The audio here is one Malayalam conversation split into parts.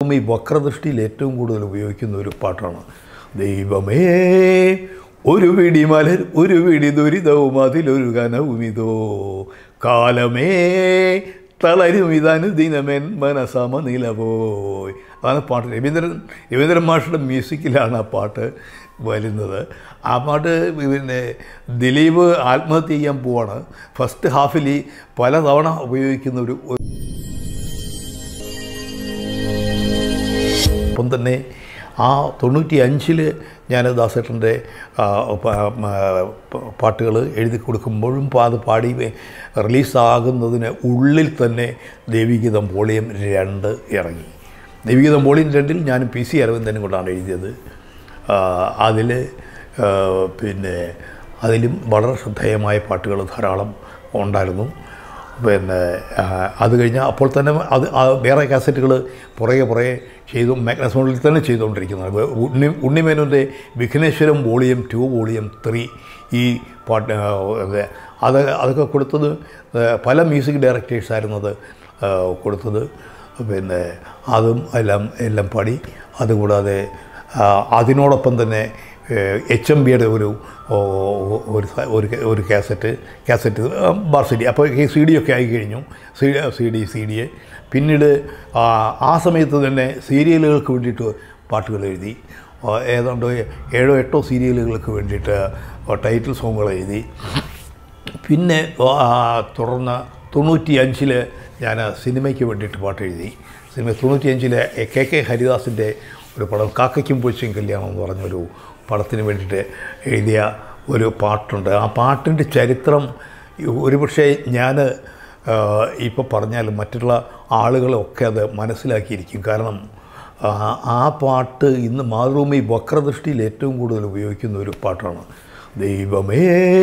ഈ വക്രദൃഷ്ടിയിൽ ഏറ്റവും കൂടുതൽ ഉപയോഗിക്കുന്ന ഒരു പാട്ടാണ് ദൈവമേ ഒരു പിടി മലർ ഒരു പിടി ദുരിതവും അതിലൊരു കനവും ഇതോ കാലമേ തളരും ഇതനുദിനമെൻ മനസമനില പോയി അതാണ് പാട്ട് രവീന്ദ്രൻ രവീന്ദ്രൻ മാഷയുടെ മ്യൂസിക്കിലാണ് ആ പാട്ട് വരുന്നത് ആ പാട്ട് പിന്നെ ദിലീപ് ആത്മഹത്യ ചെയ്യാൻ പോവാണ് ഫസ്റ്റ് ഹാഫിൽ ഈ പലതവണ ഉപയോഗിക്കുന്ന ഒരു ഒപ്പം തന്നെ ആ തൊണ്ണൂറ്റി അഞ്ചിൽ ഞാൻ ദാസേട്ടൻ്റെ പാട്ടുകൾ എഴുതി കൊടുക്കുമ്പോഴും പാ- അത് പാടി റിലീസാകുന്നതിന് ഉള്ളിൽ തന്നെ ദേവിഗീതം വോളിയം രണ്ട് ഇറങ്ങി ദേവിഗീതം വോളിയം രണ്ടിൽ ഞാൻ പി സി അരവിന്ദനും കൊണ്ടാണ് എഴുതിയത് അതിൽ പിന്നെ അതിലും വളരെ ശ്രദ്ധേയമായ പാട്ടുകൾ ധാരാളം ഉണ്ടായിരുന്നു പിന്നെ ആ, അത് കഴിഞ്ഞാൽ അപ്പോൾ തന്നെ അത് ആ വേറെ കാസറ്റുകൾ പുറകെ പുറകെ ചെയ്തു മാഗ്നസ് മോഡലിൽ തന്നെ ചെയ്തുകൊണ്ടിരിക്കുന്നത് ഉണ്ണി ഉണ്ണിമേനോൻ്റെ Vighneshwaram volume two volume three ഈ പാട്ട് ആ, അത് അത് അതൊക്കെ കൊടുത്തത് ആ, പല മ്യൂസിക് ഡയറക്ടേഴ്സായിരുന്നു അത് ആ, കൊടുത്തത് പിന്നെ അതും എല്ലാം എല്ലാം പാടി അതുകൂടാതെ ആ, അതിനോടൊപ്പം തന്നെ എച്ച് എം ബിയുടെ ഒരു ഓ, ഒരു സ- ഒരു ക- ഒരു cassette cassette bar C D അപ്പോൾ ഈ സി ഡി ഒക്കെ ആയി കഴിഞ്ഞു C C D C D പിന്നീട് ആ, ആ സമയത്ത് തന്നെ സീരിയലുകൾക്ക് വേണ്ടിയിട്ട് പാട്ടുകൾ എഴുതി ആ, ഏതാണ്ട് ഏഴോ എട്ടോ സീരിയലുകൾക്ക് വേണ്ടിയിട്ട് ടൈറ്റിൽ സോങ്ങുകൾ എഴുതി പിന്നെ ആ, തുടർന്ന് തൊണ്ണൂറ്റി അഞ്ചിൽ ഞാൻ സിനിമയ്ക്ക് വേണ്ടിയിട്ട് പാട്ട് എഴുതി സിനിമ തൊണ്ണൂറ്റി അഞ്ചിലെ കെ കെ ഹരിദാസിൻ്റെ ഒരു പടം കാക്കയ്ക്കും പൂച്ചയും കല്യാണം എന്ന് പറഞ്ഞൊരു പടത്തിന് വേണ്ടിയിട്ട് എഴുതിയ ഒരു പാട്ടുണ്ട് ആ പാട്ടിൻ്റെ ചരിത്രം ഒരുപക്ഷെ ഞാൻ ഇപ്പോൾ പറഞ്ഞാൽ മറ്റുള്ള ആളുകളൊക്കെ അത് മനസ്സിലാക്കിയിരിക്കും കാരണം ആ, ആ പാട്ട് ഇന്ന് മാതൃഭൂമി വക്രദൃഷ്ടിയിൽ ഏറ്റവും കൂടുതൽ ഉപയോഗിക്കുന്ന ഒരു പാട്ടാണ് ദൈവമേ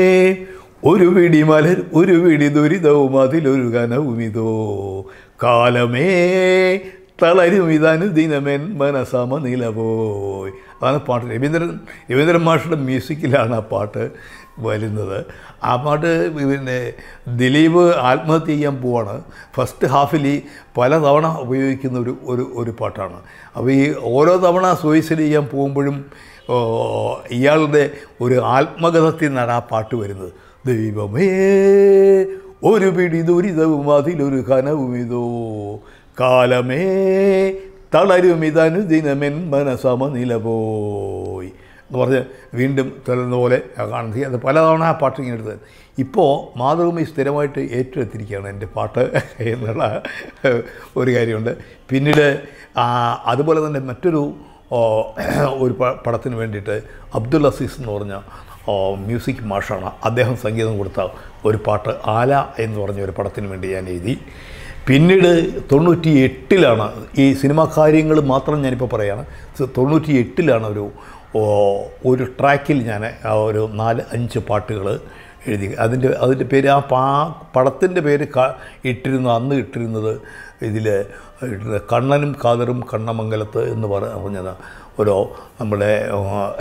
ഒരു പിടി മലർ ഒരു പിടി ദുരിതവും അതിലൊരു കനവും ഇതോ കാലമേ തളരും ഇതനുദിനമെൻ മനസമനില പോയി അതാണ് പാട്ട് രവീന്ദ്രൻ രവീന്ദ്രൻ മാഷയുടെ മ്യൂസിക്കിലാണ് ആ പാട്ട് വരുന്നത് ആ പാട്ട് പിന്നെ ദിലീപ് ആത്മഹത്യ ചെയ്യാൻ പോവാണ് ഫസ്റ്റ് ഹാഫിൽ ഈ പലതവണ ഉപയോഗിക്കുന്ന ഒരു ഒരു ഒരു പാട്ടാണ് അപ്പോൾ ഈ ഓരോ തവണ സൂയിസൈഡ് ചെയ്യാൻ പോകുമ്പോഴും ഓ, ഇയാളുടെ ഒരു ആത്മകഥത്തിൽ നിന്നാണ് ആ പാട്ട് വരുന്നത് ദൈവമേ ഒരു പിടി ദുരിതവും അതിലൊരു കനവും ഇതോ കാലമേ തളരും ഇതനുദിനമെൻ മനസമനില പോയി എന്ന് പറഞ്ഞ് വീണ്ടും തളർന്ന പോലെ കാണുന്നത് അത് പലതവണ ആ പാട്ട് ഇങ്ങനെ എടുത്തത് ഇപ്പോൾ മാതൃഭൂമി സ്ഥിരമായിട്ട് ഏറ്റെടുത്തിരിക്കുകയാണ് എൻ്റെ പാട്ട് എന്നുള്ള ഒരു കാര്യമുണ്ട് പിന്നീട് ആ, അതുപോലെ തന്നെ മറ്റൊരു ഓ, ഒരു പ- പടത്തിന് വേണ്ടിയിട്ട് അബ്ദുൽ അസീസ് എന്ന് പറഞ്ഞ ഓ, മ്യൂസിക് മാഷാണ് അദ്ദേഹം സംഗീതം കൊടുത്ത ഒരു പാട്ട് ആല എന്ന് പറഞ്ഞ ഒരു പടത്തിന് വേണ്ടി ഞാൻ എഴുതി പിന്നീട് തൊണ്ണൂറ്റി എട്ടിലാണ് ഈ സിനിമാ കാര്യങ്ങൾ മാത്രം ഞാനിപ്പോൾ പറയുകയാണ് സ- തൊണ്ണൂറ്റി എട്ടിലാണ് ഒരു ഓ, ഒരു ട്രാക്കിൽ ഞാൻ ആ ഒരു നാല് അഞ്ച് പാട്ടുകൾ എഴുതി അതിൻ്റെ അതിൻ്റെ പേര് ആ പാ പടത്തിൻ്റെ പേര് ക ഇട്ടിരുന്ന അന്ന് ഇട്ടിരുന്നത് ഇതിൽ കണ്ണനും കാതറും കണ്ണമംഗലത്ത് എന്ന് പറ പറഞ്ഞത് ഒരു നമ്മുടെ ആ,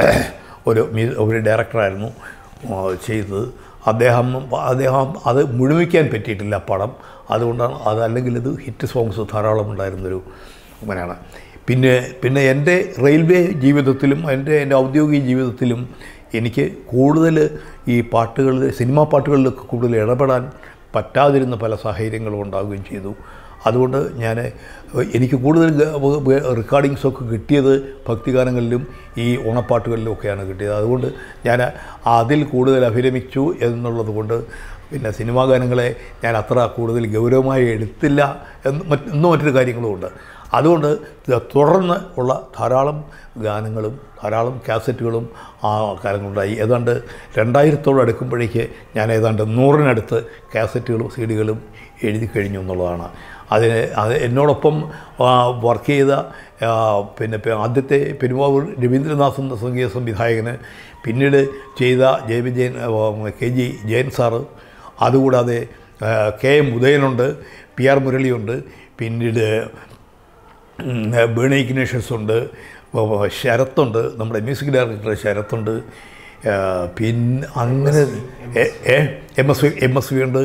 ഒരു മ്യൂ- ഒരു ഡയറക്ടറായിരുന്നു ആ, ചെയ്തത് അദ്ദേഹം അദ്ദേഹം അത് മുഴുമിക്കാൻ പറ്റിയിട്ടില്ല ആ പടം അതുകൊണ്ടാണ് അതല്ലെങ്കിൽ ഇത് ഹിറ്റ് സോങ്സ് ധാരാളം ഉണ്ടായിരുന്നൊരു അങ്ങനെയാണ് പിന്നെ പിന്നെ എൻ്റെ റെയിൽവേ ജീവിതത്തിലും എൻ്റെ എൻ്റെ ഔദ്യോഗിക ജീവിതത്തിലും എനിക്ക് കൂടുതൽ ഈ പാട്ടുകളിൽ സിനിമാ പാട്ടുകളിലൊക്കെ കൂടുതൽ ഇടപെടാൻ പറ്റാതിരുന്ന പല സാഹചര്യങ്ങളും ഉണ്ടാവുകയും ചെയ്തു അതുകൊണ്ട് ഞാൻ എനിക്ക് കൂടുതൽ റെക്കോർഡിങ്സൊക്കെ കിട്ടിയത് ഭക്തിഗാനങ്ങളിലും ഈ ഓണപ്പാട്ടുകളിലും ഒക്കെയാണ് കിട്ടിയത് അതുകൊണ്ട് ഞാൻ അതിൽ കൂടുതൽ അഭിരമിച്ചു എന്നുള്ളത് കൊണ്ട് പിന്നെ സിനിമാ ഗാനങ്ങളെ ഞാൻ അത്ര കൂടുതൽ ഗൗരവമായി എടുത്തില്ല എന്ന് മറ്റ് ഇന്നും മറ്റൊരു കാര്യങ്ങളുമുണ്ട് അതുകൊണ്ട് തുടർന്ന് ഉള്ള ധാരാളം ഗാനങ്ങളും ധാരാളം കാസറ്റുകളും ആ കാലങ്ങളുണ്ടായി ഏതാണ്ട് രണ്ടായിരത്തോട് അടുക്കുമ്പോഴേക്ക് ഞാൻ ഏതാണ്ട് നൂറിനടുത്ത് കാസറ്റുകളും സി ഡികളും എഴുതി കഴിഞ്ഞു എന്നുള്ളതാണ് അതിന് അത് എന്നോടൊപ്പം വർക്ക് ചെയ്ത ആ, പിന്നെ പെ- ആദ്യത്തെ പെരുമാവൂർ രവീന്ദ്രനാഥ് എന്ന സംഗീത സംവിധായകന് പിന്നീട് ചെയ്ത ജെ വിജയൻ ആ, കെ ജി ജയൻ സാറ് അതുകൂടാതെ ആ, കെ എം ഉദയനുണ്ട് പി ആർ മുരളിയുണ്ട് പിന്നീട് ഉം, ബേണി ഇഗ്നേഷ്യസ് ഉണ്ട് വ- വ- ശരത്തുണ്ട് നമ്മുടെ മ്യൂസിക് ഡയറക്ടർ ശരത്തുണ്ട് ആ, പിന്നെ അങ്ങനെ എ- എ- M S V M S V ഉണ്ട്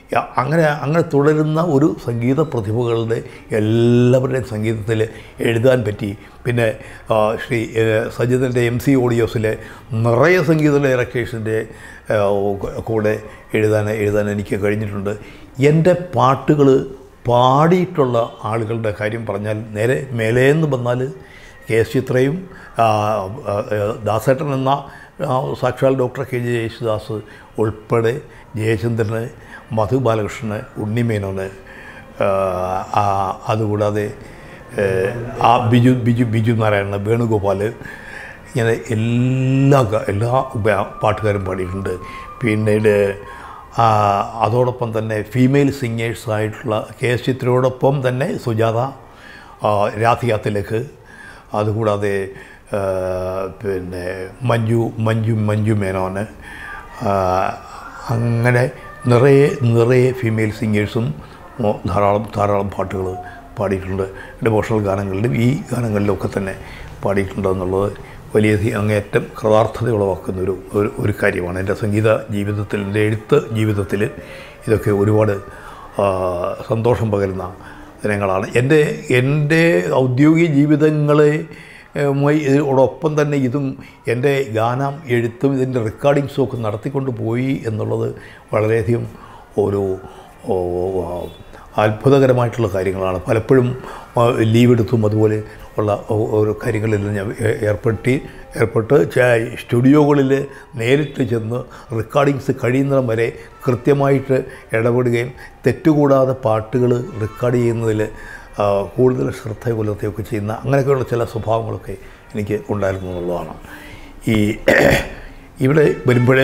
യ- അങ്ങനെ അങ്ങനെ തുടരുന്ന ഒരു സംഗീത പ്രതിഭകളുടെ എല്ലാവരുടെയും സംഗീതത്തിൽ എഴുതാൻ പറ്റി പിന്നെ ആ, ശ്രീ ഏഹ്, സജിതൻ്റെ എം സി ഓഡിയോസിലെ നിറയെ സംഗീത ഡയറക്ടേഴ്സിൻ്റെ കൂടെ എഴുതാൻ എഴുതാൻ എനിക്ക് കഴിഞ്ഞിട്ടുണ്ട് എൻ്റെ പാട്ടുകൾ പാടിയിട്ടുള്ള ആളുകളുടെ കാര്യം പറഞ്ഞാൽ നേരെ മേലേന്ന് വന്നാൽ കെ എസ് ചിത്രയും ആ, ആ, ദാസേട്ടൻ എന്ന ആ, സാക്ഷാൽ ഡോക്ടർ കെ ജെ യേശുദാസ് ഉൾപ്പെടെ ജയചന്ദ്രന് മധു ബാലകൃഷ്ണന് ഉണ്ണിമേനോന് ആ, ആ, അതുകൂടാതെ ഏഹ്, ആ ബിജു ബിജു ബിജു നാരായണൻ വേണുഗോപാൽ ഇങ്ങനെ എല്ലാ ഗ- എല്ലാ ഉപ- പാട്ടുകാരും പാടിയിട്ടുണ്ട് പിന്നീട് ആ, അതോടൊപ്പം തന്നെ ഫീമെയിൽ സിംഗേഴ്സായിട്ടുള്ള കെ എസ് ചിത്രയോടൊപ്പം തന്നെ സുജാത ആ, രാധിക തിലക് അതുകൂടാതെ ആ, പിന്നെ മഞ്ജു മഞ്ജു മഞ്ജു മേനോന് ആ, അങ്ങനെ നിറയെ നിറയെ ഫീമെയിൽ സിംഗേഴ്സും മോ- ധാരാളം ധാരാളം പാട്ടുകൾ പാടിയിട്ടുണ്ട് ഡിവോഷണൽ ഗാനങ്ങളിലും ഈ ഗാനങ്ങളിലൊക്കെ തന്നെ പാടിയിട്ടുണ്ട് എന്നുള്ളത് വലിയ അങ്ങേയറ്റം കൃതാർത്ഥത ഉളവാക്കുന്ന ഒരു ഒരു ഒരു കാര്യമാണ് എൻ്റെ സംഗീത ജീവിതത്തിൽ എൻ്റെ എഴുത്ത് ജീവിതത്തിൽ ഇതൊക്കെ ഒരുപാട് ആ, സന്തോഷം പകരുന്ന ദിനങ്ങളാണ് എൻ്റെ എൻ്റെ ഔദ്യോഗിക ജീവിതങ്ങളെ മായി ഇതിനോടൊപ്പം തന്നെ ഇതും എൻ്റെ ഗാനം എഴുത്തും ഇതിൻ്റെ റെക്കോർഡിങ്സും ഒക്കെ നടത്തിക്കൊണ്ട് പോയി എന്നുള്ളത് വളരെയധികം ഒരു ഓ, ആ, അത്ഭുതകരമായിട്ടുള്ള കാര്യങ്ങളാണ് പലപ്പോഴും ആ, ലീവ് എടുത്തും അതുപോലെ ഉള്ള ഓ- ഓരോ കാര്യങ്ങളിൽ ഞാൻ ഏ- ഏർപ്പെട്ടി ഏർപ്പെട്ട് ച- സ്റ്റുഡിയോകളിൽ നേരിട്ട് ചെന്ന് റെക്കോർഡിങ്സ് കഴിയുന്നിടം വരെ കൃത്യമായിട്ട് ഇടപെടുകയും തെറ്റുകൂടാതെ പാട്ടുകൾ റെക്കോർഡ് ചെയ്യുന്നതിൽ ആ, കൂടുതൽ ശ്രദ്ധ പുലർത്തുകയൊക്കെ ചെയ്യുന്ന അങ്ങനെയൊക്കെയുള്ള ചില സ്വഭാവങ്ങളൊക്കെ എനിക്ക് ഉണ്ടായിരുന്നു എന്നുള്ളതാണ് ഈ ഇവിടെ വരുമ്പോൾ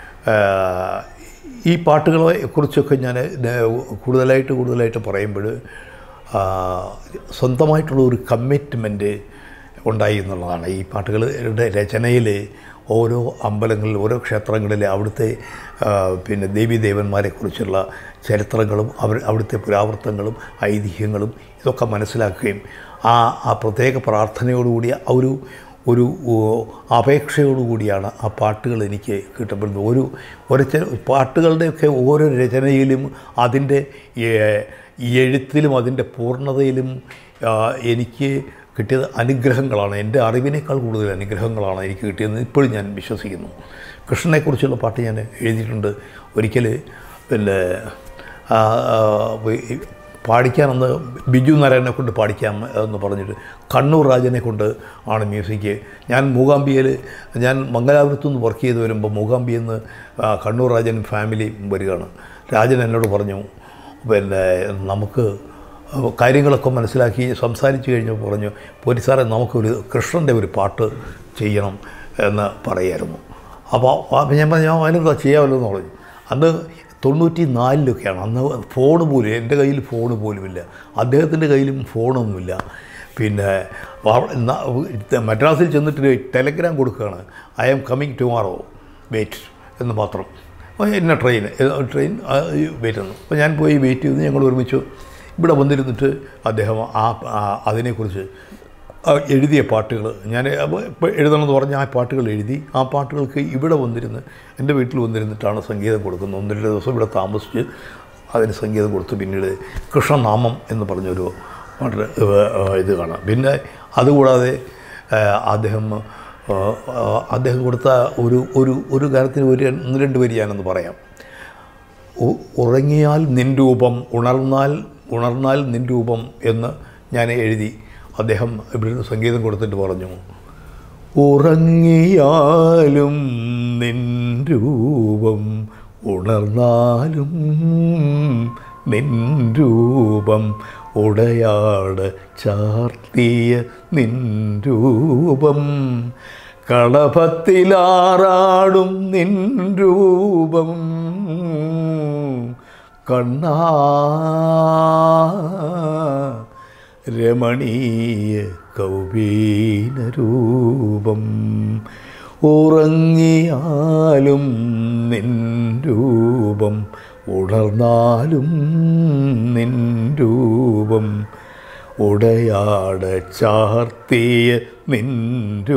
ഈ പാട്ടുകളെ കുറിച്ചൊക്കെ ഞാൻ കൂടുതലായിട്ട് കൂടുതലായിട്ട് പറയുമ്പോൾ സ്വന്തമായിട്ടുള്ള ഒരു കമ്മിറ്റ്മെൻറ്റ് ഉണ്ടായി എന്നുള്ളതാണ് ഈ പാട്ടുകളുടെ രചനയിൽ ഓരോ അമ്പലങ്ങളിൽ ഓരോ ക്ഷേത്രങ്ങളിൽ അവിടുത്തെ ആ, പിന്നെ ദേവീദേവന്മാരെക്കുറിച്ചുള്ള ചരിത്രങ്ങളും അവർ അവിടുത്തെ പുരാവൃത്തങ്ങളും ഐതിഹ്യങ്ങളും ഇതൊക്കെ മനസ്സിലാക്കുകയും ആ ആ പ്രത്യേക പ്രാർത്ഥനയോടുകൂടിയ ആ ഒരു ഒരു ഓ, അപേക്ഷയോടുകൂടിയാണ് ആ പാട്ടുകൾ എനിക്ക് കിട്ടപ്പെടുന്നത് ഒരു ഒരു ചെ- പാട്ടുകളുടെയൊക്കെ ഓരോ രചനയിലും അതിൻ്റെ ഏ- എഴുത്തിലും അതിൻ്റെ പൂർണ്ണതയിലും ആ, എനിക്ക് കിട്ടിയത് അനുഗ്രഹങ്ങളാണ് എൻ്റെ അറിവിനേക്കാൾ കൂടുതൽ അനുഗ്രഹങ്ങളാണ് എനിക്ക് കിട്ടിയതെന്ന് ഇപ്പോഴും ഞാൻ വിശ്വസിക്കുന്നു കൃഷ്ണനെക്കുറിച്ചുള്ള പാട്ട് ഞാൻ എഴുതിയിട്ടുണ്ട് ഒരിക്കൽ പിന്നെ ആ, ആ, ഈ പാടിക്കാനെന്ന് ബിജു നാരായണനെ കൊണ്ട് പാടിക്കാം എന്ന് പറഞ്ഞിട്ട് കണ്ണൂർ രാജനെ കൊണ്ട് ആണ് മ്യൂസിക് ഞാൻ മൂകാംബിയയിൽ ഞാൻ മംഗലാപുരത്തു നിന്ന് വർക്ക് ചെയ്ത് വരുമ്പോൾ മൂകാംബിയിൽ നിന്ന് ആ, കണ്ണൂർ രാജൻ ഫാമിലി വരികയാണ് രാജൻ എന്നോട് പറഞ്ഞു പിന്നെ നമുക്ക് കാര്യങ്ങളൊക്കെ മനസ്സിലാക്കി സംസാരിച്ച് കഴിഞ്ഞപ്പോൾ പറഞ്ഞു പോലീസാറെ നമുക്കൊരു കൃഷ്ണൻ്റെ ഒരു പാട്ട് ചെയ്യണം എന്ന് പറയായിരുന്നു അപ്പോൾ അപ്പോൾ ഞാൻ പറഞ്ഞു "ആ, അതിനെന്താ ചെയ്യാമല്ലോ എന്ന് പറഞ്ഞു അന്ന് തൊണ്ണൂറ്റി നാലിലൊക്കെയാണ് അന്ന് ഫോൺ പോലും എൻ്റെ കയ്യിൽ ഫോൺ പോലുമില്ല അദ്ദേഹത്തിൻ്റെ കയ്യിലും ഫോണൊന്നുമില്ല പിന്നെ അവ- ന- മദ്രാസിൽ ചെന്നിട്ട് ടെലഗ്രാം കൊടുക്കുകയാണ് I am coming tomorrow wait എന്ന് മാത്രം അപ്പോൾ എന്നെ ട്രെയിൻ ട്രെയിൻ വെയിറ്റ് ചെയ്യുന്നു അപ്പോൾ ഞാൻ പോയി വെയിറ്റ് ചെയ്ത് ഞങ്ങൾ ഒരുമിച്ച് ഇവിടെ വന്നിരുന്നിട്ട് അദ്ദേഹം ആ ആ- അതിനെക്കുറിച്ച് ആ എഴുതിയ പാട്ടുകൾ ഞാൻ ഇപ്പോൾ എഴുതണമെന്ന് പറഞ്ഞ ആ പാട്ടുകൾ എഴുതി ആ പാട്ടുകൾക്ക് ഇവിടെ വന്നിരുന്ന് എൻ്റെ വീട്ടിൽ വന്നിരുന്നിട്ടാണ് സംഗീതം കൊടുക്കുന്നത് ഒന്ന് രണ്ട് ദിവസം ഇവിടെ താമസിച്ച് അതിന് സംഗീതം കൊടുത്ത് പിന്നീട് കൃഷ്ണനാമം എന്ന് പറഞ്ഞൊരു പാട്ട് ഏഹ്, ഇത് കാണാം പിന്നെ അതുകൂടാതെ ഏഹ്, അദ്ദേഹം ഏഹ്, അദ്ദേഹം കൊടുത്ത ഒരു ഒരു ഒരു ഗാനത്തിന് ഒരു ഒന്ന് രണ്ട് വരി ഞാനൊന്ന് പറയാം ഉ- ഉറങ്ങിയാൽ നിൻ രൂപം ഉണർന്നാൽ ഉണർന്നാൽ നിൻ രൂപം എന്ന് ഞാൻ എഴുതി അദ്ദേഹം ഇവിടുന്ന് സംഗീതം കൊടുത്തിട്ട് പറഞ്ഞു ഉറങ്ങിയാലും നിൻ രൂപം ഉണർന്നാലും നിൻ രൂപം ഉടയാട് ചാർത്തിയ നിൻ രൂപം കളഭത്തിലാറാടും നിൻ രൂപം കണ്ണാ രമണീയ കൗബീനരൂപം ഉറങ്ങിയാലും നിൻ രൂപം ഉണർന്നാലും നിൻ രൂപം ഉടയാട ചാർത്തിയ നിൻ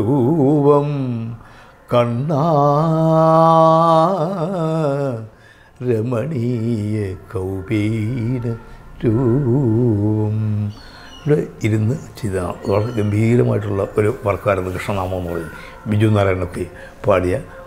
രൂപം കണ്ണാ രമണീയ കൗപീന രൂപം ഇവിടെ ഇരുന്ന് ചെയ്തതാണ് വളരെ ഗംഭീരമായിട്ടുള്ള ഒരു വർക്കായിരുന്നു കൃഷ്ണനാമം എന്ന് പറയുന്നത് ബിജു നാരായണൊക്കെ പാടിയ